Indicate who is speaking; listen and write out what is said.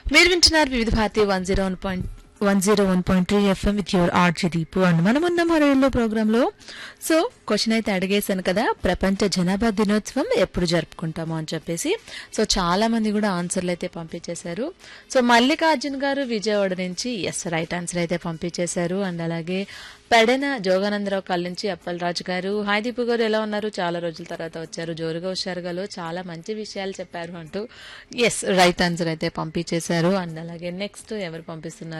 Speaker 1: మీరు వింటున్నారు Vividh Bharati one zero one point one zero one point three FM with your RJ Deepu and మనం ఉన్నాం హరేల్లో ప్రోగ్రాంలో సో క్వశ్చన్ అయితే అడిగేశాను కదా ప్రపంచ జనాభా దినోత్సవం ఎప్పుడు జరుపుకుంటాము అని చెప్పేసి సో చాలా మంది కూడా ఆన్సర్లు అయితే పంపించేశారు సో మల్లికార్జున్ గారు విజయవాడ నుంచి ఎస్ రైట్ ఆన్సర్ అయితే పంపించేశారు అండ్ అలాగే పెడన జోగానందరావు కల్ నుంచి అప్పలరాజు గారు హాయ్ దీపు గారు ఎలా ఉన్నారు చాలా రోజుల తర్వాత వచ్చారు జోరుగా హుషారుగాలో చాలా మంచి విషయాలు చెప్పారు అంటూ ఎస్ రైట్ ఆన్సర్ అయితే పంపించేశారు అండ్ అలాగే నెక్స్ట్ ఎవరు పంపిస్తున్నారు